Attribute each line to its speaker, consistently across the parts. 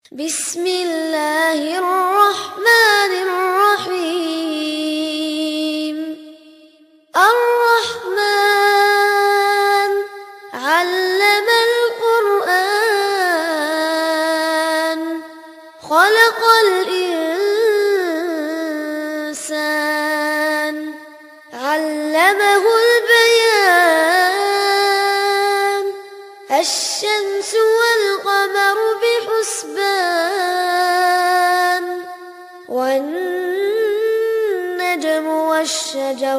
Speaker 1: بسم الله الرحمن الرحيم الرحمن علم القرآن خلق الإنسان علمه البيان الشمس والقمر بحسبان والنجم والشجر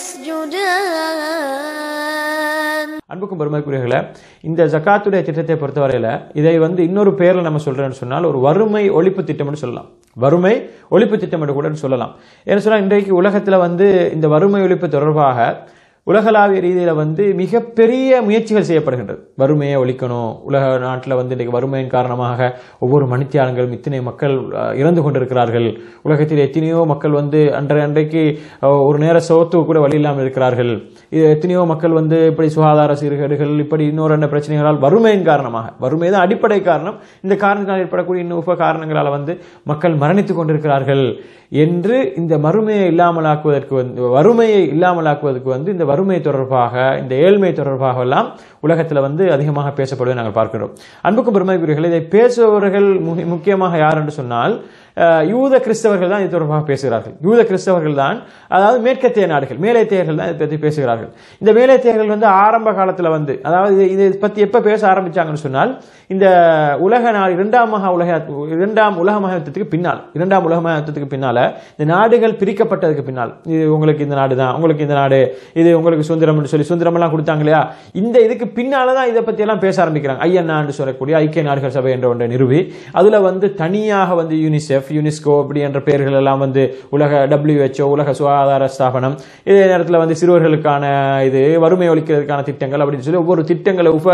Speaker 1: يسجدان
Speaker 2: அன்புக்கும் பெருமைக்குரியர்களே இந்த ஜக்காத்துடைய திட்டத்தை பொறுத்தவரையில இதை வந்து இன்னொரு பேர்ல நம்ம சொல்றேன்னு சொன்னால் ஒரு வறுமை ஒழிப்பு திட்டம்னு சொல்லலாம் வறுமை ஒழிப்பு திட்டம் என்று கூட சொல்லலாம் ஏன்னு சொன்னால் இன்றைக்கு உலகத்தில் வந்து இந்த வறுமை ஒழிப்பு தொடர்பாக உலகளாவிய ரீதியில் வந்து மிகப்பெரிய முயற்சிகள் செய்யப்படுகின்றது வறுமையை ஒழிக்கணும் உலக நாட்டில் வந்து இன்றைக்கு வறுமையின் காரணமாக ஒவ்வொரு மணித்தியாலங்களும் இத்தனை மக்கள் அஹ், இறந்து கொண்டிருக்கிறார்கள் உலகத்தில் எத்தனையோ மக்கள் வந்து அன்றைய அன்றைக்கு அஹ், ஒரு நேர சோத்து கூட வழி இல்லாமல் இருக்கிறார்கள் இது எத்தனையோ மக்கள் வந்து இப்படி சுகாதார சீர்கேடுகள் இப்படி இன்னொரு என்ன பிரச்சனைகளால் வறுமையின் காரணமாக வறுமை தான் அடிப்படை காரணம் இந்த காரணத்தினால் ஏற்படக்கூடிய இன்னும் உப காரணங்களால் வந்து மக்கள் மரணித்துக் கொண்டிருக்கிறார்கள் என்று இந்த வறுமையை இல்லாமலாக்குவதற்கு வந்து வறுமையை இல்லாமலாக்குவதற்கு வந்து இந்த வறுமை தொடர்பாக இந்த ஏழ்மை தொடர்பாக எல்லாம் உலகத்தில் வந்து அதிகமாக பேசப்படுவதை நாங்கள் பார்க்கிறோம் அன்புக்கும் பெருமைக்குரியர்கள் இதை பேசுபவர்கள் முகி- முக்கியமாக யார் என்று சொன்னால் அஹ், யூத கிறிஸ்தவர்கள் தான் இது தொடர்பாக பேசுகிறார்கள் யூத கிறிஸ்தவர்கள் தான் அதாவது மேற்கத்திய நாடுகள் மேலைத்தேயர்கள் தான் இதை பற்றி பேசுகிறார்கள் இந்த மேலைத்தேயர்கள் வந்து ஆரம்ப காலத்தில் வந்து அதாவது இது- இதை பற்றி எப்போ பேச ஆரம்பிச்சாங்கன்னு சொன்னால் இந்த உலக நாடு இரண்டாம் மகா உலக இரண்டாம் உலக மகா யுத்தத்துக்கு பின்னால் இரண்டாம் உலக மகா யுத்தத்துக்கு பின்னால இந்த நாடுகள் பிரிக்கப்பட்டதுக்கு பின்னால் இது உங்களுக்கு இந்த நாடு தான் உங்களுக்கு இந்த நாடு இது உங்களுக்கு சுதந்திரம்னு சொல்லி சுதந்திரம் எல்லாம் கொடுத்தாங்க இல்லையா இந்த இதுக்கு பின்னால தான் இதை பத்தி எல்லாம் பேச ஆரம்பிக்கிறாங்க ஐஎன்ஆன்னு சொல்லக்கூடிய ஐக்கிய நாடுகள் சபை என்ற ஒன்றை நிறுவி அதுல வந்து தனியாக வந்து யூனிசெஃப் யுனெஸ்கோ அப்படி என்ற பெயர்கள் எல்லாம் வந்து உலக WHO உலக சுகாதார ஸ்தாபனம் இதே நேரத்தில் வந்து சிறுவர்களுக்கான இது வறுமை ஒழிக்கிறதுக்கான திட்டங்கள் அப்படின்னு சொல்லி ஒவ்வொரு திட்டங்களை உப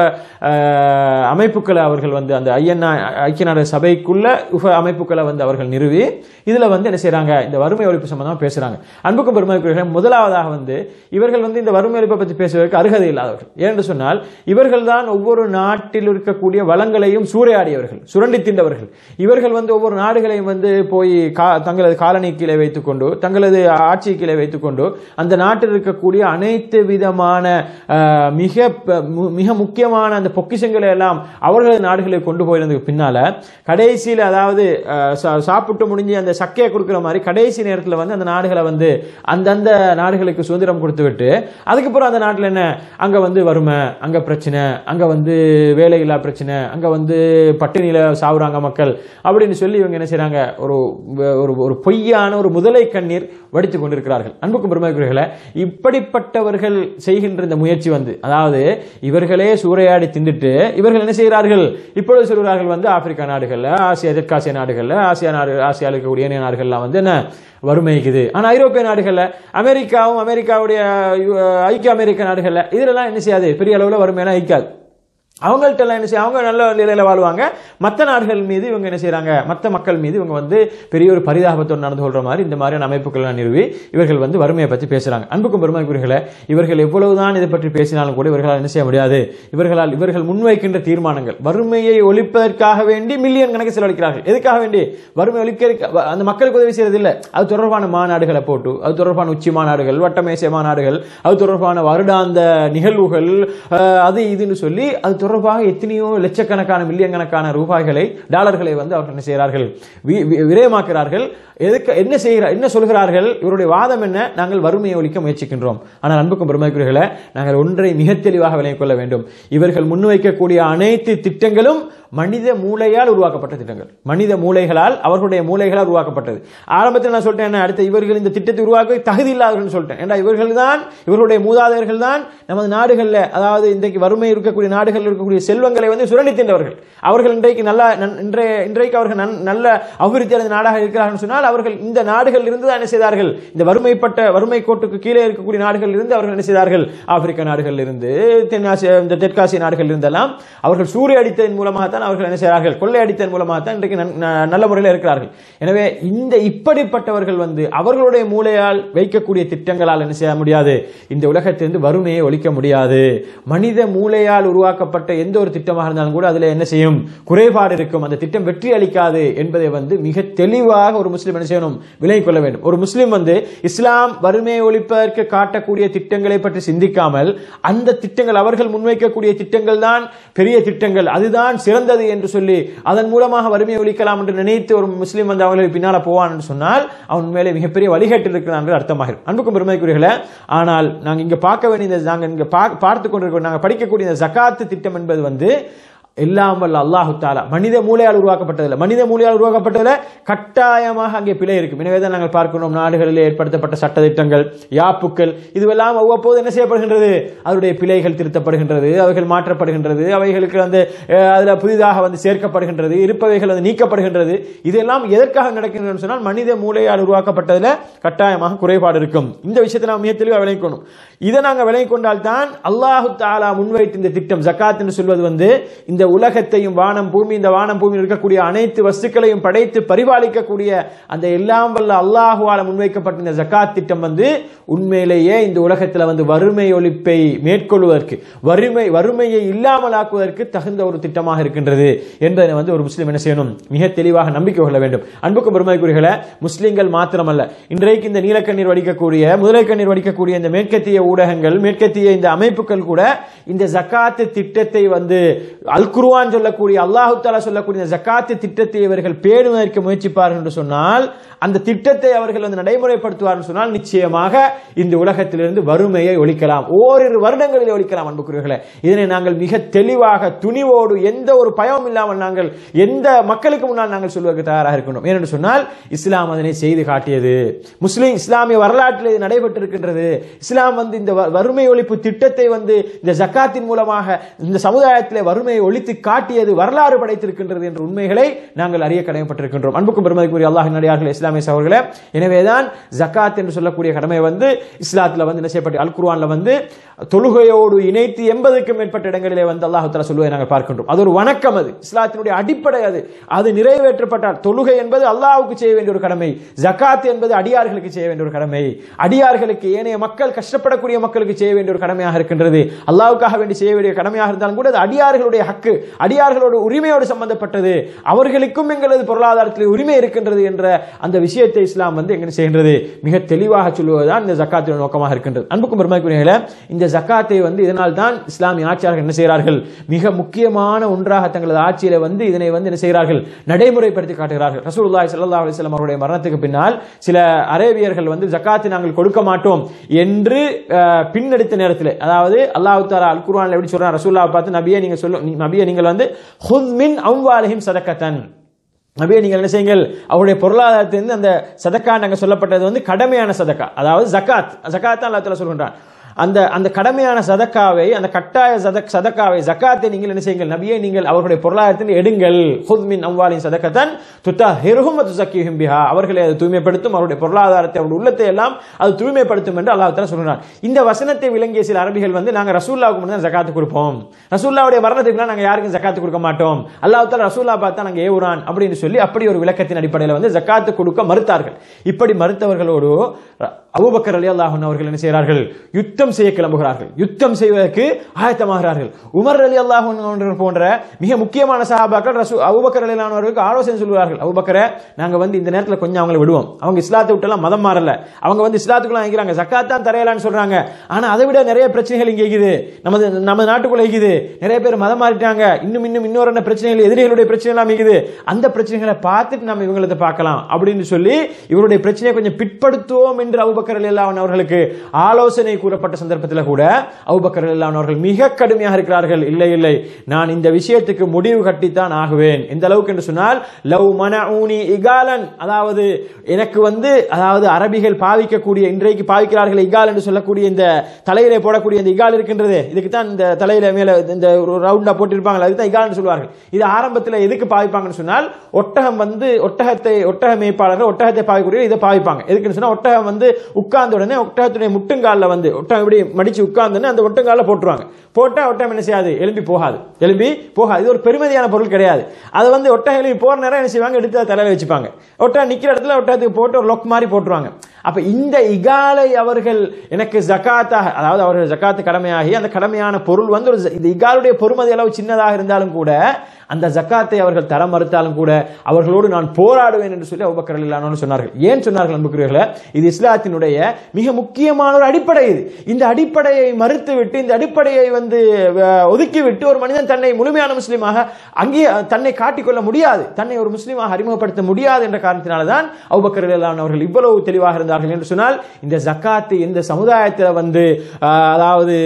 Speaker 2: அஹ், அமைப்புகளை அவர்கள் வந்து அந்த ஐஎன்ஆ ஐக்கிய நாடு சபைக்குள்ள உப அமைப்புகளை வந்து அவர்கள் நிறுவி இதுல வந்து என்ன செய்றாங்க இந்த வறுமை ஒழிப்பு சம்பந்தமா பேசுறாங்க அன்புக்கும் பெருமைக்குரிய முதலாவதாக வந்து இவர்கள் வந்து இந்த வறுமை ஒழிப்பை பற்றி பேசுவதற்கு அருகதை இல்லாதவர்கள் ஏனென்று சொன்னால் இவர்கள் தான் ஒவ்வொரு நாட்டில் இருக்கக்கூடிய வளங்களையும் சூறையாடியவர்கள் சுரண்டி தின்றவர்கள் இவர்கள் வந்து ஒவ்வொரு நாடுகளையும் வந்து போய் கா- தங்களது காலனி கீழே வைத்துக்கொண்டு தங்களது ஆட்சி கீழே வைத்துக்கொண்டு அந்த நாட்டில் இருக்கக்கூடிய அனைத்து விதமான அஹ், மிக ப- மு- மிக முக்கியமான அந்த பொக்கிஷங்களை எல்லாம் அவர்களது நாடுகளுக்கு கொண்டு போயிருந்ததுக்கு பின்னால கடைசியில் அதாவது அஹ், சா- சாப்பிட்டு முடிஞ்சு அந்த சக்கையை கொடுக்குற மாதிரி கடைசி நேரத்தில் வந்து அந்த நாடுகளை வந்து அந்தந்த நாடுகளுக்கு சுதந்திரம் கொடுத்து விட்டு அதுக்கப்புறம் அந்த நாட்டில் என்ன அங்க வந்து வறுமை அங்க பிரச்சனை அங்க வந்து வேலையில்லா பிரச்சனை அங்க வந்து பட்டினியில சாவுறாங்க மக்கள் அப்படின்னு சொல்லி இவங்க என்ன செய்றாங்க ஒரு ஒரு ஒரு பொய்யான ஒரு முதலை கண்ணீர் வடித்துக் கொண்டிருக்கிறார்கள் அன்புக்கும் பெருமைக்குரியர்களே இப்படிப்பட்டவர்கள் செய்கின்ற இந்த முயற்சி வந்து அதாவது இவர்களே சூறையாடி தின்றுட்டு இவர்கள் என்ன செய்கிறார்கள் இப்பொழுது சொல்கிறார்கள் வந்து ஆப்பிரிக்கா நாடுகள்ல ஆசியா தெற்காசிய நாடுகள்ல ஆசியா நாடு ஆசியாவில் இருக்கக்கூடிய ஏனைய நாடுகள்லாம் வந்து என்ன வறுமைக்குது ஆனா ஐரோப்பிய நாடுகள்ல அமெரிக்காவும் அமெரிக்காவுடைய அஹ், ஐக்கிய அமெரிக்க நாடுகள்ல இதுலலாம் என்ன செய்யாது பெரிய அளவுல வறுமையெல்லாம் இருக்காது அவங்கள்ட்ட எல்லாம் என்ன செய்ய அவங்க நல்ல நிலையில வாழ்வாங்க மற்ற நாடுகள் மீது இவங்க என்ன செய்றாங்க மற்ற மக்கள் மீது இவங்க வந்து பெரிய ஒரு பரிதாபத்தோடு நடந்து கொள்ற மாதிரி இந்த மாதிரியான அமைப்புகள் எல்லாம் நிறுவி இவர்கள் வந்து வறுமையை பற்றி பேசுறாங்க அன்புக்கும் பெருமைக்குரியர்களே இவர்கள் எவ்வளவுதான் இதை பற்றி பேசினாலும் கூட இவர்களால் என்ன செய்ய முடியாது இவர்களால் இவர்கள் முன்வைக்கின்ற தீர்மானங்கள் வறுமையை ஒழிப்பதற்காக வேண்டி மில்லியன் கணக்கு செலவழிக்கிறார்கள் எதுக்காக வேண்டி வறுமை ஒழிக்க அந்த மக்களுக்கு உதவி செய்யறது இல்லை அது தொடர்பான மாநாடுகளை போட்டு அது தொடர்பான உச்சி மாநாடுகள் வட்டமேசை மாநாடுகள் அது தொடர்பான வருடாந்த நிகழ்வுகள் அஹ், அது இதுன்னு சொல்லி அது தொடர்பாக எத்தனையோ லட்சக்கணக்கான மில்லியன் கணக்கான ரூபாய்களை டாலர்களை வந்து அவர்கள் என்ன செய்கிறார்கள் வி- வி- விரயமாக்குகிறார்கள் எதுக்கு என்ன செய்கிறார் என்ன சொல்கிறார்கள் இவருடைய வாதம் என்ன நாங்கள் வறுமையை ஒழிக்க முயற்சிக்கின்றோம் ஆனால் அன்புக்கும் பெருமைக்குரியர்களே நாங்கள் ஒன்றை மிக தெளிவாக விளங்கிக் கொள்ள வேண்டும் இவர்கள் முன்வைக்கக்கூடிய அனைத்து திட்டங்களும் மனித மூளையால் உருவாக்கப்பட்ட திட்டங்கள் மனித மூளைகளால் அவர்களுடைய மூளைகளால் உருவாக்கப்பட்டது ஆரம்பத்தில் நான் சொல்லிட்டேன் என்ன, அடுத்த இவர்கள் இந்த திட்டத்தை உருவாக்க தகுதி இல்லாதவர்கள் சொல்லிட்டேன் ஏன்னா இவர்கள் தான் இவர்களுடைய மூதாதையர்கள் தான் நமது நாடுகளில் அதாவது இன்றைக்கு வறுமை இருக்கக்கூடிய நாடுகளில் இருக்கக்கூடிய செல்வங்களை வந்து சுரண்டி தின்றவர்கள் அவர்கள் இன்றைக்கு நல்ல நன்- இன்றைய இன்றைக்கு அவர்கள் நன்- நல்ல அபிவிருத்தி அடைந்த நாடாக இருக்கிறார்கள் சொன்னால் அவர்கள் இந்த நாடுகளில் இருந்து தான் என்ன செய்தார்கள் இந்த வறுமைப்பட்ட வறுமை கோட்டுக்கு கீழே இருக்கக்கூடிய நாடுகளில் இருந்து அவர்கள் என்ன செய்தார்கள் ஆப்பிரிக்க நாடுகளில் இருந்து தென்னாசிய இந்த தெற்காசிய நாடுகளில் இருந்தெல்லாம் அவர்கள் சூறையடித்ததன் மூலமாகத்தான் அவர்கள் என்ன செய்கிறார்கள் கொள்ளையடித்ததன் மூலமாகத்தான் இன்றைக்கு நன்- ந- நல்ல முறையில் இருக்கிறார்கள் எனவே இந்த இப்படிப்பட்டவர்கள் வந்து அவர்களுடைய மூளையால் வைக்கக்கூடிய திட்டங்களால் என்ன செய்ய முடியாது இந்த உலகத்திலிருந்து வறுமையை ஒழிக்க முடியாது மனித மூளையால் உருவாக்கப்பட்ட உருவாக்கப்பட்ட எந்த ஒரு திட்டமாக இருந்தாலும் கூட அதுல என்ன செய்யும் குறைபாடு இருக்கும் அந்த திட்டம் வெற்றி அளிக்காது என்பதை வந்து மிக தெளிவாக ஒரு முஸ்லீம் என்ன செய்யணும் விலகிக் கொள்ள வேண்டும் ஒரு முஸ்லீம் வந்து இஸ்லாம் வறுமையை ஒழிப்பதற்கு காட்டக்கூடிய திட்டங்களை பற்றி சிந்திக்காமல் அந்த திட்டங்கள் அவர்கள் முன்வைக்கக்கூடிய திட்டங்கள் தான் பெரிய திட்டங்கள் அதுதான் சிறந்தது என்று சொல்லி அதன் மூலமாக வறுமையை ஒழிக்கலாம் என்று நினைத்து ஒரு முஸ்லீம் வந்து அவங்களுக்கு பின்னால போவான் என்று சொன்னால் அவன் மேலே மிகப்பெரிய வழிகாட்டு இருக்கிறான் என்று அர்த்தமாகும் அன்புக்கும் பெருமைக்குரியர்களே ஆனால் நாங்கள் இங்க பார்க்க வேண்டிய இந்த நாங்கள் இங்க பா- பார்த்து கொண்டிருக்கிறோம் நாங்கள் படிக்கக்கூடிய இந்த ஜகாத்து திட்டம் என்பது வந்து எல்லாம் வல்ல அல்லாஹு தாலா மனித மூளையால் உருவாக்கப்பட்டதில்லை மனித மூளையால் உருவாக்கப்பட்டதில் கட்டாயமாக அங்கே பிழை இருக்கும் எனவே தான் நாங்கள் பார்க்கிறோம் நாடுகளில் ஏற்படுத்தப்பட்ட சட்டத்திட்டங்கள் யாப்புக்கள் இதுவெல்லாம் அவ்வப்போது என்ன செய்யப்படுகின்றது அதனுடைய பிழைகள் திருத்தப்படுகின்றது அவைகள் மாற்றப்படுகின்றது அவைகளுக்கு வந்து அஹ், அதுல புதிதாக வந்து சேர்க்கப்படுகின்றது இருப்பவைகள் வந்து நீக்கப்படுகின்றது இதெல்லாம் எதற்காக நடக்கின்றன சொன்னால் மனித மூளையால் உருவாக்கப்பட்டதில் கட்டாயமாக குறைபாடு இருக்கும் இந்த விஷயத்தை நாம் மிக தெளிவாக விளங்கிக்கணும் இதை நாங்கள் விளங்கிக் கொண்டால் தான் அல்லாஹு தாலா முன்வைத்த இந்த திட்டம் ஜக்காத் என்று சொல்வது வந்து இந்த உலகத்தையும் வானம் பூமி இந்த வானம் பூமியில் இருக்கக்கூடிய அனைத்து வஸ்துக்களையும் படைத்து பரிபாலிக்கக்கூடிய அந்த எல்லாம் வல்ல அல்லாஹுவால முன்வைக்கப்பட்ட இந்த ஜக்காத் திட்டம் வந்து உண்மையிலேயே இந்த உலகத்தில் வந்து வறுமை ஒழிப்பை மேற்கொள்வதற்கு வறுமை வறுமையை இல்லாமலாக்குவதற்கு தகுந்த ஒரு திட்டமாக இருக்கின்றது என்பதை வந்து ஒரு முஸ்லீம் என்ன செய்யணும் மிக தெளிவாக நம்பிக்கை கொள்ள வேண்டும் அன்புக்கும் பெருமைக்குரியர்களே முஸ்லிம்கள் மாத்திரமல்ல இன்றைக்கு இந்த நீலக்கண்ணீர் வடிக்கக்கூடிய முதலை கண்ணீர் வடிக்கக்கூடிய இந்த மேற்கத்திய ஊடகங்கள் மேற்கத்திய இந்த அமைப்புகள் கூட இந்த ஜக்காத்து திட்டத்தை வந்து அல் குர்ஆன் சொல்லக்கூடிய அல்லாஹு தாலா சொல்லக்கூடிய இந்த ஜக்காத்து திட்டத்தை இவர்கள் பேணுவதற்கு முயற்சிப்பார்கள் என்று சொன்னால் அந்த திட்டத்தை அவர்கள் வந்து நடைமுறைப்படுத்துவார்கள் சொன்னால் நிச்சயமாக இந்த உலகத்திலிருந்து வறுமையை ஒழிக்கலாம் ஓரிரு வருடங்களில் ஒழிக்கலாம் அன்புக்குரியவர்களே இதனை நாங்கள் மிக தெளிவாக துணிவோடு எந்த ஒரு பயமும் இல்லாமல் நாங்கள் எந்த மக்களுக்கு முன்னால் நாங்கள் சொல்வதற்கு தயாராக இருக்கணும் ஏனென்று சொன்னால் இஸ்லாம் அதனை செய்து காட்டியது முஸ்லிம் இஸ்லாமிய வரலாற்றில் இது நடைபெற்றிருக்கின்றது இஸ்லாம் வந்து இந்த வ- வறுமை ஒழிப்பு திட்டத்தை வந்து இந்த ஜக்காத்தின் மூலமாக இந்த சமுதாயத்திலே வறுமையை ஒழித்து காட்டியது வரலாறு படைத்திருக்கின்றது என்ற உண்மைகளை நாங்கள் அறிய கடமைப்பட்டிருக்கின்றோம் அன்புக்கும் பெருமதிக்குரிய அல்லாஹின் நடிகார்கள் இஸ்லாமிய சகோதரர்களே எனவேதான் ஜக்காத் என்று சொல்லக்கூடிய கடமை வந்து இஸ்லாத்தில் வந்து என்ன செய்யப்பட்டு அல் குர்ஆன்ல வந்து தொழுகையோடு இணைத்து எண்பதுக்கும் மேற்பட்ட இடங்களிலே வந்து அல்லாஹ் தஆலா சொல்வதை நாங்கள் பார்க்கின்றோம் அது ஒரு வணக்கம் அது இஸ்லாத்தினுடைய அடிப்படை அது அது நிறைவேற்றப்பட்டால் தொழுகை என்பது அல்லாஹ்வுக்கு செய்ய வேண்டிய ஒரு கடமை ஜகாத் என்பது அடியார்களுக்கு செய்ய வேண்டிய ஒரு கடமை அடியார்களுக்கு ஏனைய மக்கள் கஷ்டப்படக்கூடிய மக்களுக்கு செய்ய வேண்டிய ஒரு கடமையாக இருக்கின்றது அல்லாஹ்வுக்காக வேண்டி செய்ய வேண்டிய கடமையாக இருந்தாலும் கூட அது அடியார்களுடைய ஹக்கு அடியார்களோட உரிமையோடு சம்பந்தப்பட்டது அவர்களுக்கும் எங்களது பொருளாதாரத்தில் உரிமை இருக்கின்றது என்ற அந்த விஷயத்தை இஸ்லாம் வந்து எங்க செய்கின்றது மிக தெளிவாக சொல்லுவதுதான் இந்த ஜக்காத்தின் நோக்கமாக இருக்கின்றது அன்புக்கும் பெருமைக்குரியர்களே இந்த ஜக்காத்தை வந்து இதனால் தான் இஸ்லாமிய ஆட்சியாளர்கள் என்ன செய்கிறார்கள் மிக முக்கியமான ஒன்றாக தங்களது ஆட்சியில வந்து இதனை வந்து என்ன செய்கிறார்கள் நடைமுறைப்படுத்தி காட்டுகிறார்கள் ரசூலுல்லாஹி ஸல்லல்லாஹு அலைஹி வஸல்லம் அவருடைய மரணத்துக்கு பின்னால் சில அரேபியர்கள் வந்து ஜக்காத்தை நாங்கள் கொடுக்க மாட்டோம் என்று அஹ், பின்னெடுத்த நேரத்தில் அதாவது அல்லாஹ் தாலா அல் குர்ஆன்ல எப்படி சொல்றான் ரசூலுல்லாஹ் பார்த்து நபியே நீங்க சொல்ல நபியே நீங்கள் வந்து ஹுத் மின் அம்வாலிஹிம் சதக்கத்தன் நபியே நீங்கள் என்ன செய்யுங்கள் அவருடைய பொருளாதாரத்திலிருந்து அந்த சதக்கா நாங்கள் சொல்லப்பட்டது வந்து கடமையான சதக்கா அதாவது ஜகாத் ஜகாத் தான் அல்லாஹ் தஆலா சொல்கின்றான் அந்த அந்த கடமையான சதக்காவை அந்த கட்டாய சதக் சதக்காவை ஜக்காத்தை நீங்கள் என்ன செய்யுங்கள் நபியே நீங்கள் அவர்களுடைய பொருளாதாரத்தில் எடுங்கள் ஹுத் மின் அம்வாலின் சதக்கத்தன் துத்தா ஹெருகும் துசக்கிஹிம் பிஹா அவர்களை அது தூய்மைப்படுத்தும் அவருடைய பொருளாதாரத்தை அவருடைய உள்ளத்தை எல்லாம் அது தூய்மைப்படுத்தும் என்று அல்லாஹ் தஆலா சொல்கிறான் இந்த வசனத்தை விளங்கிய சில அரபிகள் வந்து நாங்கள் ரசூல்லாவுக்கு முன்னாடி ஜக்காத்து கொடுப்போம் ரசூல்லாவுடைய மரணத்துக்கு முன்னாடி நாங்கள் யாருக்கும் ஜக்காத்து கொடுக்க மாட்டோம் அல்லாஹ் தஆலா ரசூல்லா பார்த்தா நாங்கள் ஏவுறான் அப்படின்னு சொல்லி அப்படி ஒரு விளக்கத்தின் அடிப்படையில் வந்து ஜக்காத்து கொடுக்க மறுத்தார்கள் இப்படி மறுத்தவர்களோடு அபூபக்கர் அலி அல்லாஹன் அவர்கள் என்ன செய்கிறார்கள் யுத்தம் செய்ய கிளம்புகிறார்கள் யுத்தம் செய்வதற்கு ஆயத்தமாகிறார்கள் உமர் அலி அல்லாஹன் அவர்கள் போன்ற மிக முக்கியமான சஹாபாக்கள் ரசூ அபூபக்கர் அலி அவர்களுக்கு ஆலோசனை சொல்கிறார்கள் அபூபக்கரை நாங்க வந்து இந்த நேரத்தில் கொஞ்சம் அவங்களை விடுவோம் அவங்க இஸ்லாத்தை விட்டெல்லாம் மதம் மாறல அவங்க வந்து இஸ்லாத்துக்குள்ள நினைக்கிறாங்க ஜக்காத் தான் தரையலான்னு சொல்றாங்க ஆனா அதை விட நிறைய பிரச்சனைகள் இங்கே இருக்குது நமது நம்ம நாட்டுக்குள்ள இருக்குது நிறைய பேர் மதம் மாறிட்டாங்க இன்னும் இன்னும் இன்னொரு என்ன பிரச்சனைகள் எதிரிகளுடைய பிரச்சனை எல்லாம் இருக்குது அந்த பிரச்சனைகளை பார்த்துட்டு நம்ம இவங்களை பார்க்கலாம் அப்படின்னு சொல்லி இவருடைய பிரச்சனையை கொஞ்சம் பிற்படுத்துவோம் என்று அபுபக்கர் அல்லாஹ் அவர்களுக்கு ஆலோசனை கூறப்பட்ட சந்தர்ப்பத்தில் கூட அபுபக்கர் அல்லாஹ் அவர்கள் மிக கடுமையாக இருக்கிறார்கள் இல்லை இல்லை நான் இந்த விஷயத்துக்கு முடிவு கட்டித்தான் ஆகுவேன் எந்த அளவுக்கு என்று சொன்னால் லவ் மனஊனி இகாலன் அதாவது எனக்கு வந்து அதாவது அரபிகள் பாவிக்கக்கூடிய இன்றைக்கு பாவிக்கிறார்கள் இகால் என்று சொல்லக்கூடிய இந்த தலையிலே போடக்கூடிய இந்த இகால் இருக்கின்றது இதுக்கு தான் இந்த தலையில மேல இந்த ஒரு ரவுண்டா போட்டிருப்பாங்க அதுக்கு தான் இகால் என்று சொல்வார்கள் இது ஆரம்பத்தில் எதுக்கு பாவிப்பாங்கன்னு சொன்னால் ஒட்டகம் வந்து ஒட்டகத்தை ஒட்டக மேய்ப்பாளர்கள் ஒட்டகத்தை பாவிக்கூடிய இதை பாவிப்பாங்க எதுக்குன்னு சொன்னா ஒட்டகம் வந்து உட்கார்ந்த உடனே ஒட்டகத்துடைய முட்டுங்காலில் வந்து ஒட்டகம் இப்படி மடிச்சு உட்கார்ந்தோன்னே அந்த ஒட்டுங்காலில் போட்டுருவாங்க போட்டா ஒட்டகம் என்ன செய்யாது எலும்பி போகாது எலும்பி போகாது இது ஒரு பெருமதியான பொருள் கிடையாது அது வந்து ஒட்டகம் எலும்பி போற நேரம் என்ன செய்வாங்க எடுத்து அதை தலையில வச்சுப்பாங்க ஒட்டகம் நிக்கிற இடத்துல ஒட்டகத்துக்கு போட்டு ஒரு லொக் மாதிரி போட்டுருவாங்க அப்ப இந்த இகாலை அவர்கள் எனக்கு ஜக்காத்தாக அதாவது அவர்கள் ஜக்காத்து கடமையாகி அந்த கடமையான பொருள் வந்து ஒரு ஜ- இந்த இகாலுடைய பொறுமதி அளவு சின்னதாக இருந்தாலும் கூட அந்த ஜக்காத்தை அவர்கள் தர மறுத்தாலும் கூட அவர்களோடு நான் போராடுவேன் என்று சொல்லி அபுபக்கர் இல்லானு சொன்னார்கள் ஏன் சொன்னார்கள் அன்புக்குரியவர்களே இது இஸ்லாத்தினுடைய மிக முக்கியமான ஒரு அடிப்படை இது இந்த அடிப்படையை மறுத்து விட்டு இந்த அடிப்படையை வந்து அஹ், ஒதுக்கிவிட்டு ஒரு மனிதன் தன்னை முழுமையான முஸ்லீமாக அங்கே தன்னை காட்டிக்கொள்ள முடியாது தன்னை ஒரு முஸ்லீமாக அறிமுகப்படுத்த முடியாது என்ற காரணத்தினால தான் அபுபக்கர் இல்லான் அவர்கள் இவ்வளவு தெளிவாக இருந்தார்கள் என்று சொன்னால் இந்த ஜக்காத்து எந்த சமுதாயத்தில் வந்து அஹ், அதாவது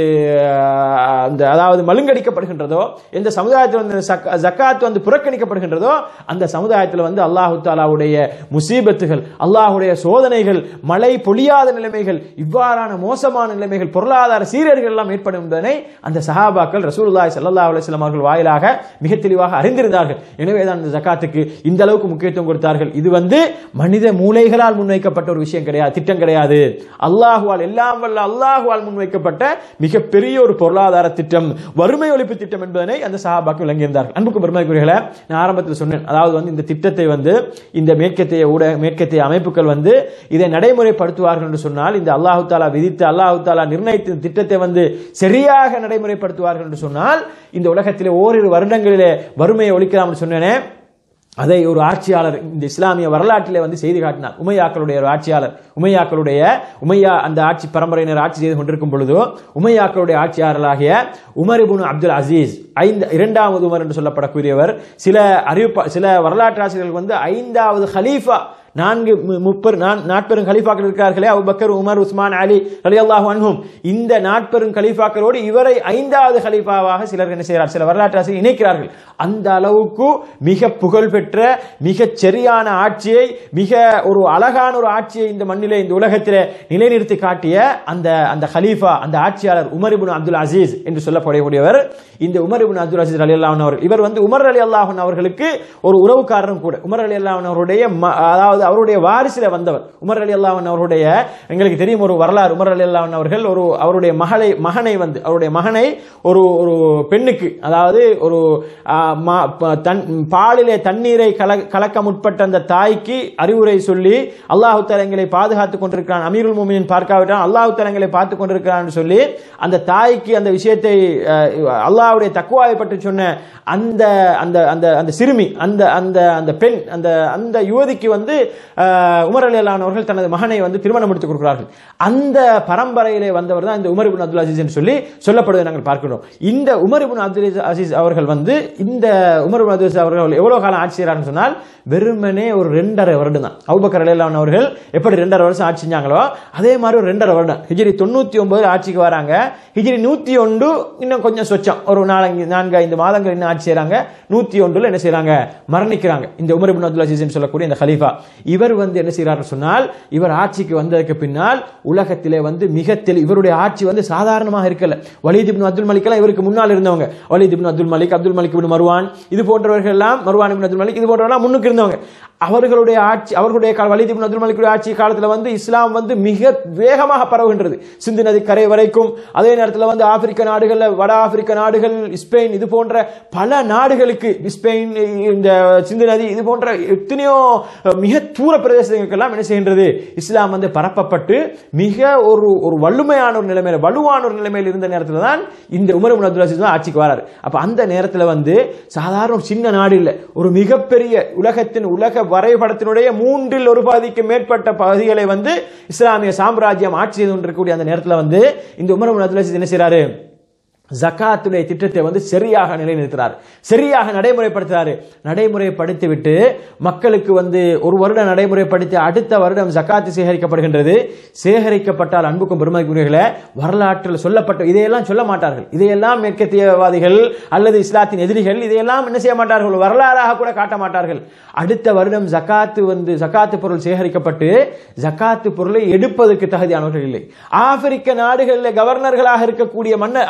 Speaker 2: அஹ், அந்த அதாவது மழுங்கடிக்கப்படுகின்றதோ எந்த சமுதாயத்தில் வந்து சக்க- ஜக்காத் வந்து புறக்கணிக்கப்படுகின்றதோ அந்த சமுதாயத்தில் வந்து அல்லாஹு தாலாவுடைய முசீபத்துகள் அல்லாஹுடைய சோதனைகள் மழை பொழியாத நிலைமைகள் இவ்வாறான மோசமான நிலைமைகள் பொருளாதார சீரர்கள் எல்லாம் ஏற்படும் என்பதனை அந்த சஹாபாக்கள் ரசூலுல்லாஹி ஸல்லல்லாஹு அலைஹி வஸல்லம் அவர்கள் வாயிலாக மிக தெளிவாக அறிந்திருந்தார்கள் எனவே தான் இந்த ஜக்காத்துக்கு இந்த அளவுக்கு முக்கியத்துவம் கொடுத்தார்கள் இது வந்து மனித மூளைகளால் முன்வைக்கப்பட்ட ஒரு விஷயம் கிடையாது திட்டம் கிடையாது அல்லாஹுவால் எல்லாம் வல்ல அல்லாஹுவால் முன்வைக்கப்பட்ட மிகப்பெரிய ஒரு பொருளாதார திட்டம் வறுமை ஒழிப்பு திட்டம் என்பதனை அந்த சஹாபாக்கள் விளங்கியிருந்தார்கள் அன்புக்கு பெருமைக்குரியர்களே நான் ஆரம்பத்தில் சொன்னேன் அதாவது வந்து இந்த திட்டத்தை வந்து இந்த மேற்கத்திய ஊடக மேற்கத்திய அமைப்புகள் வந்து இதை நடைமுறைப்படுத்துவார்கள் என்று சொன்னால் இந்த அல்லாஹு தாலா விதித்து அல்லாஹு தாலா நிர்ணயித்த இந்த திட்டத்தை வந்து சரியாக நடைமுறைப்படுத்துவார்கள் என்று சொன்னால் இந்த உலகத்திலே ஓரிரு வருடங்களிலே வறுமையை ஒழிக்கலாம் என்று சொன்னேனே அதை ஒரு ஆட்சியாளர் இந்த இஸ்லாமிய வரலாற்றிலே வந்து செய்து காட்டினார் உமையாக்களுடைய ஒரு ஆட்சியாளர் உமையாக்களுடைய உமையா அந்த ஆட்சி பரம்பரையினர் ஆட்சி செய்து கொண்டிருக்கும் பொழுதோ உமையாக்களுடைய ஆட்சியாளர்களாகிய உமர் இப்னு அப்துல் அசீஸ் ஐந்து இரண்டாவது உமர் என்று சொல்லப்படக்கூடியவர் சில அறிவிப்பா சில வரலாற்று ஆசிரியர்கள் வந்து ஐந்தாவது ஹலீஃபா நான்கு மு- முப்பெரு நான் நாட்பெரும் கலீஃபாக்கள் இருக்கிறார்களே அபுபக்கர் உமர் உஸ்மான் அலி ரலியல்லாஹு அன்ஹும் இந்த நாட்பெரும் கலீஃபாக்களோடு இவரை ஐந்தாவது கலீஃபாவாக சிலர் என்ன செய்கிறார் சில வரலாற்று ஆசிரியர் இணைக்கிறார்கள் அந்த அளவுக்கு மிக புகழ்பெற்ற மிக சரியான ஆட்சியை மிக ஒரு அழகான ஒரு ஆட்சியை இந்த மண்ணிலே இந்த உலகத்திலே நிலைநிறுத்தி காட்டிய அந்த அந்த ஹலீஃபா அந்த ஆட்சியாளர் உமர் இப்னு அப்துல் அசீஸ் என்று சொல்லப்படக்கூடியவர் இந்த Umar ibn Abdul Aziz Ali அல்லாஹன் அவர்கள் இவர் வந்து உமர் அலி அல்லாஹன் அவர்களுக்கு ஒரு உறவுக்காரரும் கூட உமர் அலி அல்லாஹன் அவருடைய ம- அதாவது அவருடைய வாரிசில வந்தவர் உமர் அலி அல்லாஹன் அவருடைய எங்களுக்கு தெரியும் ஒரு வரலாறு உமர் அலி அல்லாஹன் அவர்கள் ஒரு அவருடைய மகளை மகனை வந்து அவருடைய மகனை ஒரு ஒரு பெண்ணுக்கு அதாவது ஒரு ஆ, மா- ப- தன் பாலிலே தண்ணீரை கல கலக்க முற்பட்ட அந்த தாய்க்கு அறிவுரை சொல்லி அல்லாஹு தஆலா எங்களை பாதுகாத்துக் கொண்டிருக்கிறான் அமீருல் மூமினின் பார்க்காவிட்டான் அல்லாஹு தஆலா எங்களை பார்த்துக் கொண்டிருக்கிறான் சொல்லி அந்த தாய்க்கு அந்த விஷயத்தை அஹ், அல்லாஹ்வுடைய தக்குவாவை பற்றி சொன்ன அந்த அந்த அந்த அந்த சிறுமி அந்த அந்த அந்த பெண் அந்த அந்த யுவதிக்கு வந்து அஹ், உமர் அலி அல்லாஹ் அவர்கள் தனது மகனை வந்து திருமணம் முடித்துக் கொடுக்கிறார்கள் அந்த பரம்பரையிலே வந்தவர் தான் இந்த உமர் இப்னு அப்துல் அசீஸ் என்று சொல்லி சொல்லப்படுவதை நாங்கள் பார்க்கிறோம் இந்த உமர் இப்னு அப்துல் அசீஸ் அவர்கள் வந்து இந்த உமர் இப்னு அப்துல் அசீஸ் அவர்கள் எவ்வளவு காலம் ஆட்சி செய்கிறார்கள் சொன்னால் வெறுமனே ஒரு ரெண்டரை வருடம் தான் அபுபக்கர் அலிலான் அவர்கள் எப்படி ரெண்டரை வருஷம் ஆட்சி செஞ்சாங்களோ அதே மாதிரி ஒரு ரெண்டரை வருடம் ஹிஜ்ரி தொண்ணூத்தி ஒன்பது ஆட்சிக்கு வராங்க ஹிஜ்ரி நூத்தி ஒன்று இன்னும் கொஞ்சம் சொச்சம் ஒரு நாலஞ்சு நான்கு ஐந்து மாதங்கள் இன்னும் ஆட்சி செய்றாங்க நூத்தி ஒன்றுல என்ன செய்றாங்க மரணிக்கிறாங்க இந்த உமர் இப்னு அப்துல் அசீஸ் சொல்லக்கூடிய இந்த ஹலீஃபா இவர் வந்து என்ன செய்கிறார் சொன்னால் இவர் ஆட்சிக்கு வந்ததுக்கு பின்னால் உலகத்திலே வந்து மிக தெளி இவருடைய ஆட்சி வந்து சாதாரணமாக இருக்கல வலீத் இப்னு அப்துல் மலிக் எல்லாம் இவருக்கு முன்னால் இருந்தவங்க Walid ibn Abdul Malik Abdul Malik ibn Marwan இது போன்றவர்கள் எல்லாம் மருவான் இப்னு அப்துல் மலிக் இது போன்றவர்கள் முன்னுக்கு இருந்தவங்க அவர்களுடைய ஆட்சி அவர்களுடைய கால வலீத் இப்னு அப்துல் மலிக்குடைய ஆட்சி காலத்தில் வந்து இஸ்லாம் வந்து மிக வேகமாக பரவுகின்றது சிந்து நதி கரை வரைக்கும் அதே நேரத்தில் வந்து ஆப்பிரிக்க நாடுகள்ல வட ஆப்பிரிக்க நாடுகள் ஸ்பெயின் இது போன்ற பல நாடுகளுக்கு ஸ்பெயின் இந்த சிந்து நதி இது போன்ற எத்தனையோ அஹ், மிக தூர பிரதேசங்களுக்கெல்லாம் என்ன செய்கின்றது இஸ்லாம் வந்து பரப்பப்பட்டு மிக ஒரு ஒரு வலிமையான ஒரு நிலைமையில வலுவான ஒரு நிலைமையில் இருந்த நேரத்தில் தான் இந்த உமர் இப்னு அப்துல் அசீஸ் தான் ஆட்சிக்கு வராரு அப்ப அந்த நேரத்தில் வந்து சாதாரண ஒரு சின்ன நாடு இல்லை ஒரு மிகப்பெரிய உலகத்தின் உலக வரைபடத்தினுடைய மூன்றில் ஒரு பாதிக்கு மேற்பட்ட பகுதிகளை வந்து இஸ்லாமிய சாம்ராஜ்யம் ஆட்சி செய்து கொண்டிருக்கக்கூடிய அந்த நேரத்தில் வந்து இந்த உமர் இப்னு அப்துல் அசீஸ் என்ன செய்றாரு ஜக்காத்துடைய திட்டத்தை வந்து சரியாக நிலைநிறுத்துறார் சரியாக நடைமுறைப்படுத்துறாரு நடைமுறைப்படுத்தி விட்டு மக்களுக்கு வந்து ஒரு வருடம் நடைமுறைப்படுத்தி அடுத்த வருடம் ஜக்காத்து சேகரிக்கப்படுகின்றது சேகரிக்கப்பட்டால் அன்புக்கும் பெருமதிக்குரியர்களே வரலாற்றில் சொல்லப்பட்ட இதையெல்லாம் சொல்ல மாட்டார்கள் இதையெல்லாம் மேற்கத்தியவாதிகள் அல்லது இஸ்லாத்தின் எதிரிகள் இதையெல்லாம் என்ன செய்ய மாட்டார்கள் ஒரு வரலாறாக கூட காட்ட மாட்டார்கள் அடுத்த வருடம் ஜக்காத்து வந்து ஜக்காத்து பொருள் சேகரிக்கப்பட்டு ஜக்காத்து பொருளை எடுப்பதற்கு தகுதியானவர்கள் இல்லை ஆப்பிரிக்க நாடுகளில் கவர்னர்களாக இருக்கக்கூடிய மன்னர் அந்த கவர்னர்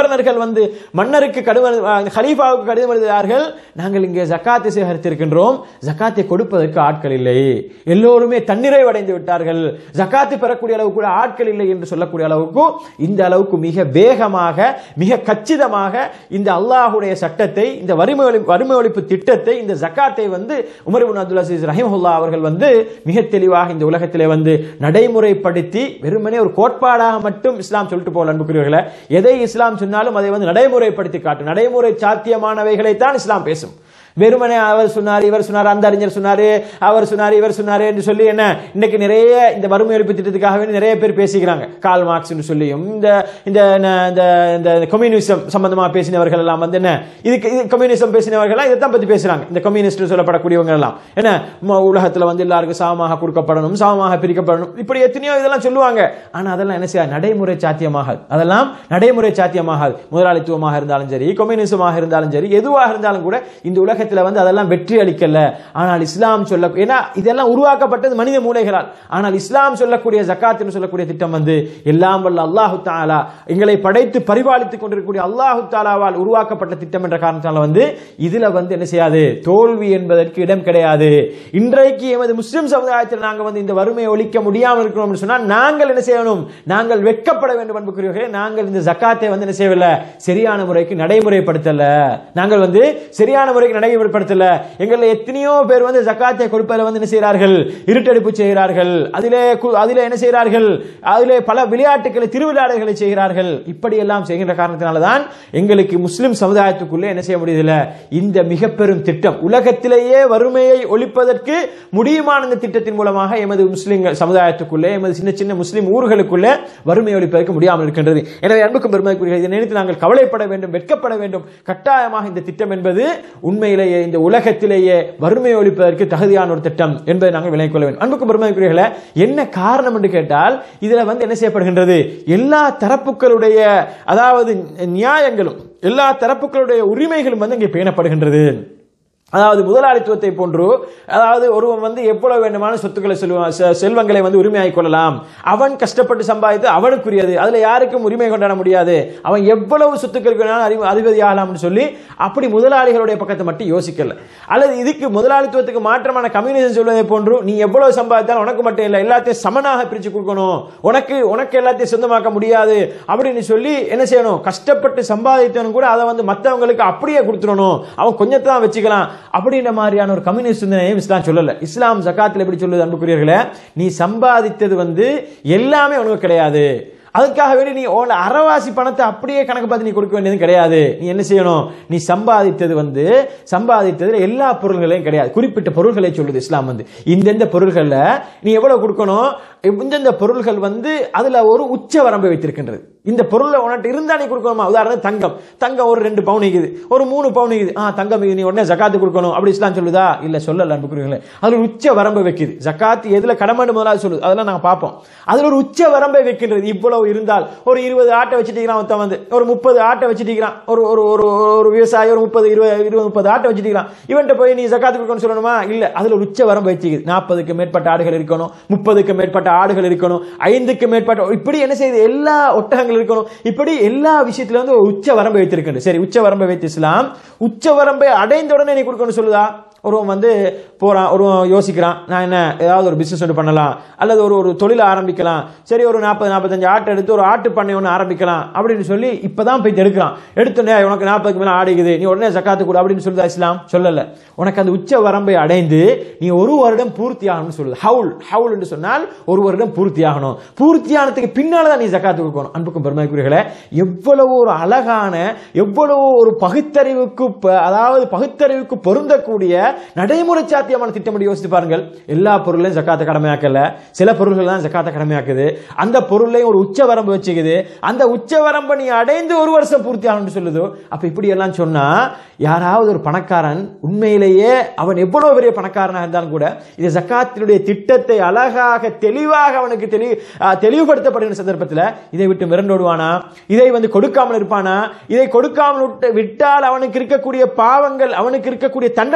Speaker 2: கவர்னர்கள் வந்து மன்னருக்கு கடிதம் எழு- ஹலீஃபாவுக்கு கடிதம் எழுதுகிறார்கள் நாங்கள் இங்கே ஜக்காத்தை சேகரித்திருக்கின்றோம் ஜக்காத்தை கொடுப்பதற்கு ஆட்கள் இல்லை எல்லோருமே தன்னிறைவு அடைந்து விட்டார்கள் ஜக்காத்து பெறக்கூடிய அளவு கூட ஆட்கள் இல்லை என்று சொல்லக்கூடிய அளவுக்கு இந்த அளவுக்கு மிக வேகமாக மிக கச்சிதமாக இந்த அல்லாஹுடைய சட்டத்தை இந்த வறுமை ஒழிப்பு வறுமை ஒழிப்பு திட்டத்தை இந்த ஜக்காத்தை வந்து உமர் இப்னு அப்துல் அசீஸ் ரஹிமஹுல்லா அவர்கள் வந்து மிக தெளிவாக இந்த உலகத்திலே வந்து நடைமுறைப்படுத்தி வெறுமனே ஒரு கோட்பாடாக மட்டும் இஸ்லாம் சொல்லிட்டு போல அன்புக்குரியவர்களே எதை இஸ்லாம் சொன்னாலும் அதை வந்து நடைமுறைப்படுத்தி காட்டும் நடைமுறை சாத்தியமானவைகளைத்தான் இஸ்லாம் பேசும் வெறுமனே அவர் சொன்னார் இவர் சொன்னார் அந்த அறிஞர் சொன்னாரு அவர் சொன்னார் இவர் சொன்னாரு என்று சொல்லி என்ன இன்னைக்கு நிறைய இந்த வறுமை ஒழிப்பு திட்டத்துக்காக வேண்டி நிறைய பேர் பேசிக்கிறாங்க கால் மார்க்ஸ் சொல்லியும் இந்த இந்த என்ன, இந்த இந்த கம்யூனிசம் சம்பந்தமா பேசினவர்கள் எல்லாம் வந்து என்ன இதுக்கு இது கம்யூனிசம் பேசினவர்கள் எல்லாம் இதைத்தான் பத்தி பேசுறாங்க இந்த கம்யூனிஸ்ட் சொல்லப்படக்கூடியவங்க எல்லாம் என்ன ம- உலகத்துல வந்து எல்லாருக்கும் சமமாக கொடுக்கப்படணும் சமமாக பிரிக்கப்படணும் இப்படி எத்தனையோ இதெல்லாம் சொல்லுவாங்க ஆனா அதெல்லாம் என்ன செய்ய நடைமுறை சாத்தியமாகாது அதெல்லாம் நடைமுறை சாத்தியமாகாது முதலாளித்துவமாக இருந்தாலும் சரி கம்யூனிசமாக இருந்தாலும் சரி எதுவாக இருந்தாலும் கூட இந்த உலகத்துல வந்து அதெல்லாம் வெற்றி அளிக்கல ஆனால் இஸ்லாம் சொல்ல ஏன்னா இதெல்லாம் உருவாக்கப்பட்டது மனித மூளைகளால் ஆனால் இஸ்லாம் சொல்லக்கூடிய ஜக்காத் என்று சொல்லக்கூடிய திட்டம் வந்து எல்லாம் வல்ல அல்லாஹு தாலா எங்களை படைத்து பரிபாலித்துக் கொண்டிருக்கக்கூடிய அல்லாஹு தாலாவால் உருவாக்கப்பட்ட திட்டம் என்ற காரணத்தால வந்து இதுல வந்து என்ன செய்யாது தோல்வி என்பதற்கு இடம் கிடையாது இன்றைக்கு எமது முஸ்லிம் சமுதாயத்தில் நாங்கள் வந்து இந்த வறுமையை ஒழிக்க முடியாமல் இருக்கிறோம் சொன்னால் நாங்கள் என்ன செய்யணும் நாங்கள் வெட்கப்பட வேண்டும் அன்புக்குரியவர்களே நாங்கள் இந்த ஜக்காத்தை வந்து என்ன செய்யவில்லை சரியான முறைக்கு நடைமுறைப்படுத்தல நாங்கள் வந்து சரியான முறைக்கு நடைமுறைப்படுத்தல எங்கள்ல எத்தனையோ பேர் வந்து ஜக்காத்தை கொடுப்பதில் வந்து என்ன செய்கிறார்கள் இருட்டடிப்பு செய்கிறார்கள் அதிலே கு- அதிலே என்ன செய்கிறார்கள் அதிலே பல விளையாட்டுகளை திருவிளையாடல்களை செய்கிறார்கள் இப்படி எல்லாம் செய்கின்ற காரணத்தினால தான் எங்களுக்கு முஸ்லிம் சமுதாயத்துக்குள்ளே என்ன செய்ய முடியதில்ல இந்த மிக பெரும் திட்டம் உலகத்திலேயே வறுமையை ஒழிப்பதற்கு முடியுமான இந்த திட்டத்தின் மூலமாக எமது முஸ்லிம் சமுதாயத்துக்குள்ளே எமது சின்ன சின்ன முஸ்லிம் ஊர்களுக்குள்ளே வறுமை ஒழிப்பதற்கு முடியாமல் இருக்கின்றது எனவே அன்புக்கும் பெருமைக்குரிய இதை நினைத்து நாங்கள் கவலைப்பட வேண்டும் வெட்கப்பட வேண்டும் கட்டாயமாக இந்த திட்டம் என்பது உண்மையிலேயே இந்த உலகத்திலேயே வறுமை ஒழிப்பதற்கு தகுதியான ஒரு திட்டம் என்பதை நாங்கள் விளங்கிக் கொள்ள வேண்டும் அன்புக்கும் பெருமைக்குரியர்களே என்ன காரணம் என்று கேட்டால் இதுல வந்து என்ன செய்யப்படுகின்றது எல்லா தரப்புகளுடைய அதாவது நியாயங்களும் எல்லா தரப்புகளுடைய உரிமைகளும் வந்து இங்கே பேணப்படுகின்றது அதாவது முதலாளித்துவத்தை போன்று அதாவது ஒருவன் வந்து எவ்வளவு வேண்டுமான சொத்துக்களை செல்வ- செ- செல்வங்களை வந்து உரிமையாக்கிக் கொள்ளலாம் அவன் கஷ்டப்பட்டு சம்பாதித்து அவனுக்குரியது அதுல யாருக்கும் உரிமை கொண்டாட முடியாது அவன் எவ்வளவு சொத்துக்களுக்கு வேணாலும் அறிவு அதிபதி ஆகலாம்னு சொல்லி அப்படி முதலாளிகளுடைய பக்கத்தை மட்டும் யோசிக்கல அல்லது இதுக்கு முதலாளித்துவத்துக்கு மாற்றமான கம்யூனிசம் சொல்வதை போன்று நீ எவ்வளவு சம்பாதித்தாலும் உனக்கு மட்டும் இல்லை எல்லாத்தையும் சமனாக பிரிச்சு கொடுக்கணும் உனக்கு உனக்கு எல்லாத்தையும் சொந்தமாக்க முடியாது அப்படின்னு சொல்லி என்ன செய்யணும் கஷ்டப்பட்டு சம்பாதித்தவனும் கூட அதை வந்து மற்றவங்களுக்கு அப்படியே கொடுத்துடணும் அவன் கொஞ்சத்தை தான் வச்சுக்கலாம் அப்படின்ற மாதிரியான ஒரு கம்யூனிஸ்ட் சிந்தனையும் இஸ்லாம் சொல்லல இஸ்லாம் ஜகாத்தில் எப்படி சொல்லுது அன்புக்குரியவர்களே நீ சம்பாதித்தது வந்து எல்லாமே உனக்கு கிடையாது அதுக்காக வேண்டி நீ உன் அறவாசி பணத்தை அப்படியே கணக்கு பார்த்து நீ கொடுக்க வேண்டியது கிடையாது நீ என்ன செய்யணும் நீ சம்பாதித்தது வந்து சம்பாதித்ததுல எல்லா பொருள்களையும் கிடையாது குறிப்பிட்ட பொருள்களை சொல்லுது இஸ்லாம் வந்து இந்தெந்த பொருள்கள்ல நீ எவ்வளவு கொடுக்கணும் இந்தந்த பொருள்கள் வந்து அதுல ஒரு உச்ச வரம்பை வைத்திருக்கின்றது இந்த பொருளை உனக்கு இருந்தா நீ கொடுக்கணுமா உதாரணம் தங்கம் தங்கம் ஒரு ரெண்டு பவுன் இருக்குது ஒரு மூணு பவுன் இருக்குது ஆ தங்கம் இது நீ உடனே ஜக்காத்து கொடுக்கணும் அப்படி இஸ்லாம் சொல்லுதா இல்ல சொல்லல அன்புக்குரியவர்களே அதுல ஒரு உச்ச வரம்பை வைக்குது ஜக்காத்து எதுல கடமை முதலாவது சொல்லுது அதெல்லாம் நாங்க பார்ப்போம் அதுல ஒரு உச்ச வரம்பை வைக்கின்றது இவ்வளவு இருந்தால் ஒரு இருபது ஆட்டை வச்சுட்டீங்கன்னா ஒருத்தன் வந்து ஒரு முப்பது ஆட்டை வச்சுட்டீங்கிறான் ஒரு ஒரு ஒரு ஒரு விவசாயி ஒரு முப்பது இருபது இருபது முப்பது ஆட்டை வச்சுட்டீங்களாம் இவன்ட்ட போய் நீ ஜக்காத்து கொடுக்கணும்னு சொல்லணுமா இல்ல அதுல ஒரு உச்ச வரம்பு வச்சுக்குது நாற்பதுக்கு மேற்பட்ட ஆடுகள் இருக்கணும் முப்பதுக்கு மேற்பட்ட ஆடுகள் இருக்கணும் ஐந்துக்கு மேற்பட்ட இப்படி என்ன செய்யுது எல்லா ஒட்டகங்கள் இருக்கணும் இப்படி எல்லா விஷயத்துல வந்து ஒரு உச்ச வரம்பை வைத்திருக்கின்ற சரி உச்ச வரம்பை வைத்து இஸ்லாம் உச்ச வரம்பை அடைந்த உடனே நீ கொடுக்கணும்னு சொல்லுதா ஒருவன் வந்து போறான் ஒருவன் யோசிக்கிறான் நான் என்ன ஏதாவது ஒரு பிசினஸ் ஒன்று பண்ணலாம் அல்லது ஒரு ஒரு தொழிலை ஆரம்பிக்கலாம் சரி ஒரு நாற்பது நாற்பத்தஞ்சு ஆட்டை எடுத்து ஒரு ஆட்டு பண்ணை ஒன்று ஆரம்பிக்கலாம் அப்படின்னு சொல்லி இப்பதான் போய் எடுக்கிறான் எடுத்தோடனே உனக்கு நாற்பதுக்கு மேலே ஆடிக்குது நீ உடனே ஜக்காத்து கொடு அப்படின்னு சொல்லுதா இஸ்லாம் சொல்லல உனக்கு அந்த உச்ச வரம்பை அடைந்து நீ ஒரு வருடம் பூர்த்தி ஆகணும்னு சொல்லுது ஹவுல் ஹவுல் என்று சொன்னால் ஒரு வருடம் பூர்த்தி ஆகணும் பூர்த்தியானதுக்கு பின்னால தான் நீ ஜக்காத்து கொடுக்கணும் அன்புக்கும் பெருமைக்குரியர்களே எவ்வளவு ஒரு அழகான எவ்வளவு ஒரு பகுத்தறிவுக்கு ப- அதாவது பகுத்தறிவுக்கு பொருந்தக்கூடிய நடைமுறை சாத்தியமான திட்டம் எப்படி யோசித்து பாருங்கள் எல்லா பொருளையும் ஜக்காத்தை கடமையாக்கல சில பொருள்கள் தான் ஜக்காத்தை கடமையாக்குது அந்த பொருளையும் ஒரு உச்ச வரம்பு வச்சுக்குது அந்த உச்ச வரம்பை நீ அடைந்து ஒரு வருஷம் பூர்த்தி ஆகணும்னு சொல்லுதோ அப்ப இப்படி எல்லாம் சொன்னா யாராவது ஒரு பணக்காரன் உண்மையிலேயே அவன் எவ்வளவு பெரிய பணக்காரனாக இருந்தாலும் கூட இது ஜக்காத்தினுடைய திட்டத்தை அழகாக தெளிவாக அவனுக்கு தெளி ஆஹ், தெளிவுபடுத்தப்படுகிற சந்தர்ப்பத்தில் இதை விட்டு மிரண்டோடுவானா இதை வந்து கொடுக்காமல் இருப்பானா இதை கொடுக்காமல் விட்டு- விட்டால் அவனுக்கு இருக்கக்கூடிய பாவங்கள் அவனுக்கு இருக்கக்கூடிய தண்டனைகளை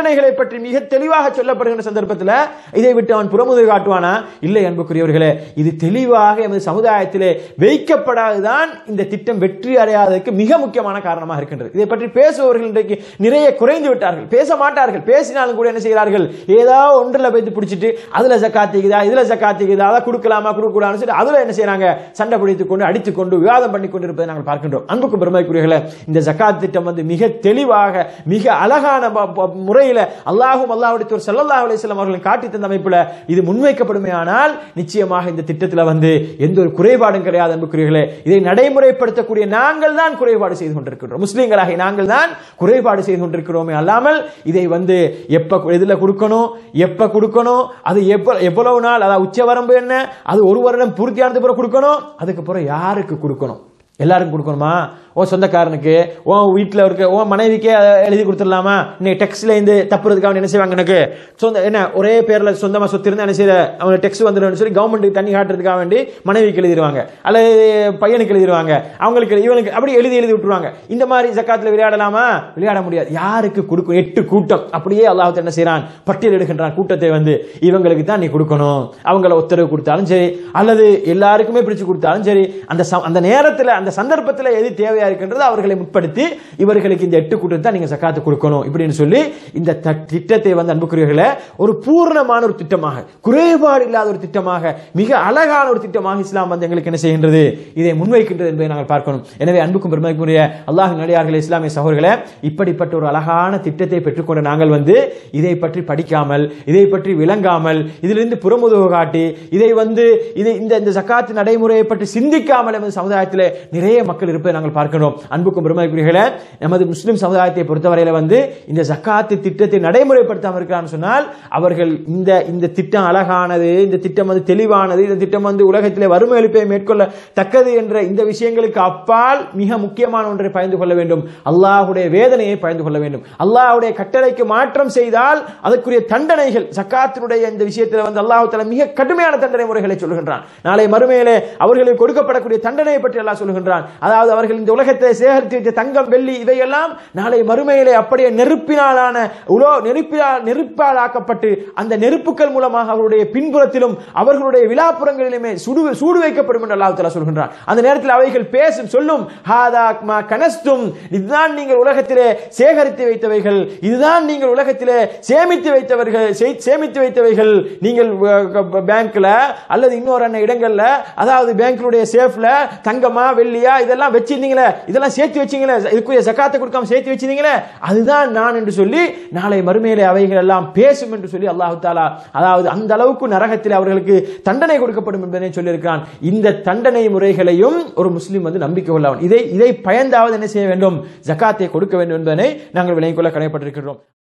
Speaker 2: பற்றி மிக தெளிவாக சொல்லப்படுகின்ற சந்தர்ப்பத்தில் இதை விட்டு அவன் புறமுதுகு காட்டுவானா இல்லை அன்புக்குரியவர்களே இது தெளிவாக எமது சமுதாயத்திலே வைக்கப்படாதுதான் இந்த திட்டம் வெற்றி அடையாததற்கு மிக முக்கியமான காரணமாக இருக்கின்றது இதை பற்றி பேசுபவர்கள் இன்றைக்கு நிறைய குறைந்து விட்டார்கள் பேச மாட்டார்கள் பேசினாலும் கூட என்ன செய்கிறார்கள் ஏதாவது ஒன்றில் போய் பிடிச்சிட்டு அதுல ஜக்காத்திக்குதா இதுல ஜக்காத்திக்குதா அதை கொடுக்கலாமா கொடுக்கூடாதுன்னு சொல்லி அதுல என்ன செய்றாங்க சண்டை பிடித்துக் கொண்டு அடித்துக் கொண்டு விவாதம் பண்ணி கொண்டு இருப்பதை நாங்கள் பார்க்கின்றோம் அன்புக்கு பெருமைக்குரியர்களே இந்த ஜக்காத் திட்டம் வந்து மிக தெளிவாக மிக அழகான ப- ப- முறையில அல்லாஹும் அல்லாஹுடைய ஒரு ஸல்லல்லாஹு அலைஹி வஸல்லம் அவர்கள் காட்டி தந்த அமைப்புல இது முன்வைக்கப்படுமே ஆனால் நிச்சயமாக இந்த திட்டத்தில் வந்து எந்த ஒரு குறைபாடும் கிடையாது அன்புக்குரியர்களே இதை நடைமுறைப்படுத்தக்கூடிய நாங்கள் தான் குறைபாடு செய்து கொண்டிருக்கிறோம் முஸ்லீம்களாக நாங்கள் தான் குறைபாடு செய்து கொண்டிருக்கிறோமே அல்லாமல் இதை வந்து எப்ப எதுல கொடுக்கணும் எப்ப கொடுக்கணும் அது எப்ப எவ்வளவு நாள் அதாவது உச்சவரம்பு என்ன அது ஒரு வருடம் பூர்த்தியானது பிறகு கொடுக்கணும் அதுக்கு பிறகு யாருக்கு கொடுக்கணும் எல்லாருக்கும் கொடுக்கணுமா ஓ சொந்தக்காரனுக்கு ஓ வீட்டில் இருக்க ஓ மனைவிக்கே அதை எழுதி கொடுத்துடலாமா இன்னைக்கு டெக்ஸ்ட்ல இருந்து தப்புறதுக்காக என்ன செய்வாங்க எனக்கு சொந்த என்ன ஒரே பேர்ல சொந்தமா சொத்து இருந்தா என்ன செய்ய அவனுக்கு டெக்ஸ்ட் வந்துடும் சொல்லி கவர்மெண்ட்டுக்கு தண்ணி காட்டுறதுக்காக வேண்டி மனைவிக்கு எழுதிடுவாங்க அல்லது பையனுக்கு எழுதிடுவாங்க அவங்களுக்கு இவனுக்கு அப்படி எழுதி எழுதி விட்டுருவாங்க இந்த மாதிரி ஜக்காத்துல விளையாடலாமா விளையாட முடியாது யாருக்கு கொடுக்கும் எட்டு கூட்டம் அப்படியே அல்லாஹ் என்ன செய்றான் பட்டியல் எடுக்கின்றான் கூட்டத்தை வந்து இவங்களுக்கு தான் நீ கொடுக்கணும் அவங்கள உத்தரவு கொடுத்தாலும் சரி அல்லது எல்லாருக்குமே பிரிச்சு கொடுத்தாலும் சரி அந்த ச- அந்த நேரத்தில் அந்த சந்தர்ப்பத்தில் எது தேவையா இருக்கின்றது அவர்களை முற்படுத்தி இவர்களுக்கு இந்த எட்டு கூட்டத்தை தான் நீங்க சக்காத்து கொடுக்கணும் இப்படின்னு சொல்லி இந்த த- திட்டத்தை வந்து அன்புக்குரியவர்களை ஒரு பூர்ணமான ஒரு திட்டமாக குறைபாடு இல்லாத ஒரு திட்டமாக மிக அழகான ஒரு திட்டமாக இஸ்லாம் வந்து எங்களுக்கு என்ன செய்கின்றது இதை முன்வைக்கின்றது என்பதை நாங்கள் பார்க்கணும் எனவே அன்புக்கும் பெருமைக்குரிய அல்லாஹ் நடிகார்களே இஸ்லாமிய சகோதரர்களே இப்படிப்பட்ட ஒரு அழகான திட்டத்தை பெற்றுக்கொண்ட நாங்கள் வந்து இதை பற்றி படிக்காமல் இதை பற்றி விளங்காமல் இதிலிருந்து புறமுதுகு காட்டி இதை வந்து இதை இந்த இந்த ஜக்காத்து நடைமுறையை பற்றி சிந்திக்காமல் எமது சமுதாயத்தில் நிறைய மக்கள் இருப்பதை நாங்கள் பார்க்கிறோம் அன்புக்கும் பெருமைக்குரியர்களே நமது முஸ்லிம் சமுதாயத்தை பொறுத்தவரையில வந்து இந்த ஜக்காத்து திட்டத்தை நடைமுறைப்படுத்தாமல் இருக்கிறான்னு சொன்னால் அவர்கள் இந்த இந்த திட்டம் அழகானது இந்த திட்டம் வந்து தெளிவானது இந்த திட்டம் வந்து உலகத்திலே வறுமை எழுப்பை மேற்கொள்ள தக்கது என்ற இந்த விஷயங்களுக்கு அப்பால் மிக முக்கியமான ஒன்றை பயந்து கொள்ள வேண்டும் அல்லாஹ்வுடைய வேதனையை பயந்து கொள்ள வேண்டும் அல்லாஹ்வுடைய கட்டளைக்கு மாற்றம் செய்தால் அதற்குரிய தண்டனைகள் ஜக்காத்தினுடைய இந்த விஷயத்தில் வந்து அல்லாஹ் தஆலா மிக கடுமையான தண்டனை முறைகளை சொல்லுகின்றான் நாளை மறுமையிலே அவர்களுக்கு கொடுக்கப்படக்கூடிய தண்டனை பற்றி அல்லாஹ் சொல்லுகின்றான் அதாவது அவர்கள் இந்த உலகத்தை சேகரித்து வைத்த தங்கம் வெள்ளி இவையெல்லாம் நாளை மறுமையிலே அப்படியே நெருப்பினாலான உலோ நெருப்பினால் நெருப்பால் ஆக்கப்பட்டு அந்த நெருப்புகள் மூலமாக அவருடைய பின்புறத்திலும் அவர்களுடைய விழாப்புறங்களிலுமே சுடு சூடு வைக்கப்படும் என்று அல்லாஹ் தஆலா சொல்கின்றான் அந்த நேரத்தில் அவைகள் பேசும் சொல்லும் ஹாதா மா கனஸ்தும் இதுதான் நீங்கள் உலகத்திலே சேகரித்து வைத்தவைகள் இதுதான் நீங்கள் உலகத்திலே சேமித்து வைத்தவர்கள் சே- சேமித்து வைத்தவைகள் நீங்கள் அஹ், பேங்க்ல அல்லது இன்னொரு அண்ணன் இடங்கள்ல அதாவது பேங்க்களுடைய சேஃப்ல தங்கமா வெள்ளியா இதெல்லாம் வச்சிருந்தீங்களே இதெல்லாம் சேர்த்து வச்சீங்களே இதுக்குரிய ஜக்காத்தை கொடுக்காம சேர்த்து வச்சிருந்தீங்களே அதுதான் நான் என்று சொல்லி நாளை மறுமையிலே அவைகள் எல்லாம் பேசும் என்று சொல்லி அல்லாஹு தாலா அதாவது அந்த அளவுக்கு நரகத்தில் அவர்களுக்கு தண்டனை கொடுக்கப்படும் என்பதை சொல்லியிருக்கிறான் இந்த தண்டனை முறைகளையும் ஒரு முஸ்லீம் வந்து நம்பிக்கை கொள்ளவன் இதை இதை பயந்தாவது என்ன செய்ய வேண்டும் ஜக்காத்தை கொடுக்க வேண்டும் என்பதனை நாங்கள் விளங்கிக் கொள்ள கடமைப்பட்டிருக்கிறோம்